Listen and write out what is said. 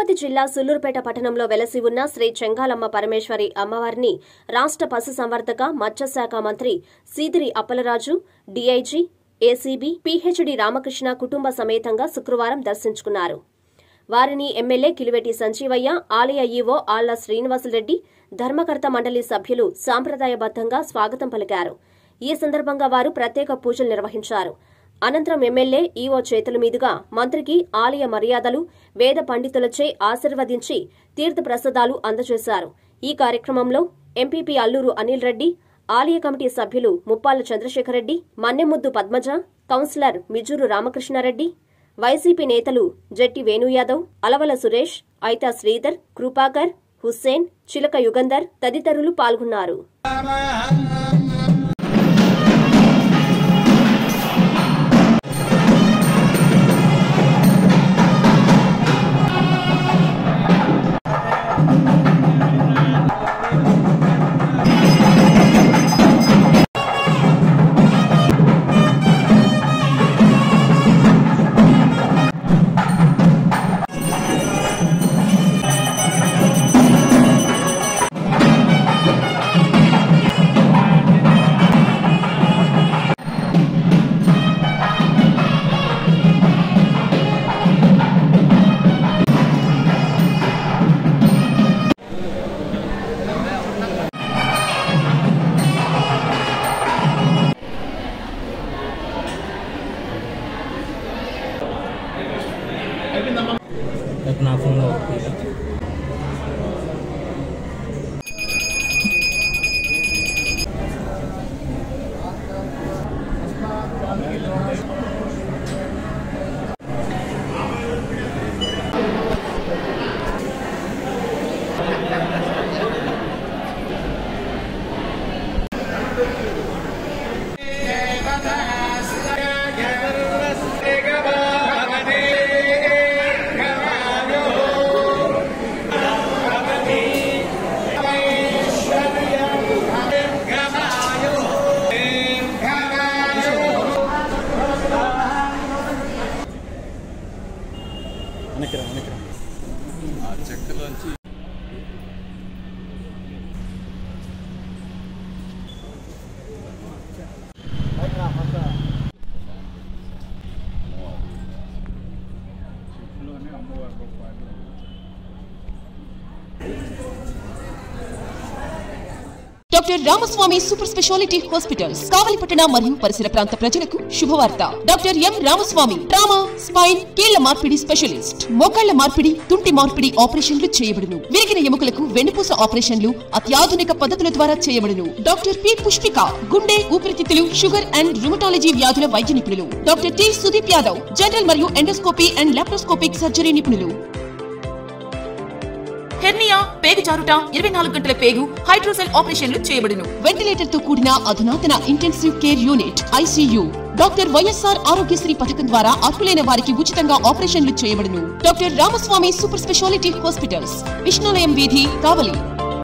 తిరుపతి జిల్లా సుల్లూరుపేట పట్టణంలో వెలసి ఉన్న శ్రీ చెంగాలమ్మ పరమేశ్వరి అమ్మవారిని రాష్ట్ర పశుసంవర్ధక మత్స్యశాఖ మంత్రి Seediri Appalaraju DIG ACB PhD Ramakrishna కుటుంబ సమేతంగా శుక్రవారం దర్శించుకున్నారు వారిని ఎమ్మెల్యే కిలివెటి సంజీవయ్య ఆలయ ఈవో ఆళ్ల శ్రీనివాసులరెడ్డి ధర్మకర్త మండలి సభ్యులు సాంప్రదాయబద్దంగా స్వాగతం పలికారు ఈ సందర్భంగా వారు ప్రత్యేక పూజలు నిర్వహించారు అనంతరం ఎమ్మెల్యే ఈవో చేతుల మీదుగా మంత్రికి ఆలయ మర్యాదలు వేద పండితులచే ఆశీర్వదించి తీర్థప్రసాదాలు అందజేశారు ఈ కార్యక్రమంలో ఎంపీపీ అల్లూరు అనిల్ రెడ్డి ఆలయ కమిటీ సభ్యులు ముప్పాల చంద్రశేఖర్ రెడ్డి మన్నెముద్దు పద్మజ కౌన్సిలర్ మిజూరు రామకృష్ణారెడ్డి వైసీపీ నేతలు జట్టి వేణుయాదవ్ అలవల సురేష్ ఐతా శ్రీధర్ కృపాకర్ హుస్సేన్ చిలక యుగంధర్ తదితరులు పాల్గొన్నారు రేపు నా ఫోన్లో వెనక్కి రా వెనక్కి రా doctor Ramaswamy super speciality hospitals కావలిపట్టణ మరియు పరిసర ప్రాంత ప్రజలకు శుభవార్త doctor M Ramaswamy trauma spine కీళ్ల మార్పిడి స్పెషలిస్ట్ మోకాళ్ల మార్పిడి తుంటి మార్పిడి ఆపరేషన్లు చేయబడును విరిగిన ఎముకలకు వెన్నుపూస ఆపరేషన్లు అత్యాధునిక పద్ధతుల ద్వారా చేయబడును డాక్టర్ పి పుష్పిక గుండె ఊపిరితిత్తులు షుగర్ అండ్ రుమటాలజీ వ్యాధుల వైద్య నిపుణులు doctor T Sudeep Yadav general మరియు ఎండోస్కోపీ అండ్ లాప్రోస్కోపిక్ సర్జరీ నిపుణులు హెర్నియా పేగు జారుట ఇరవై నాలుగు గంటల పేగు హైడ్రోసెల్ ఆపరేషన్లు చేయబడును వెంటిలేటర్ తో కూడిన అధునాతన intensive care unit ICU doctor YSR Aarogyasri పథకం ద్వారా అర్హులైన వారికి ఉచితంగా ఆపరేషన్లు చేయబడును doctor Ramaswamy super speciality hospitals Vishnulayam వీధి కావలి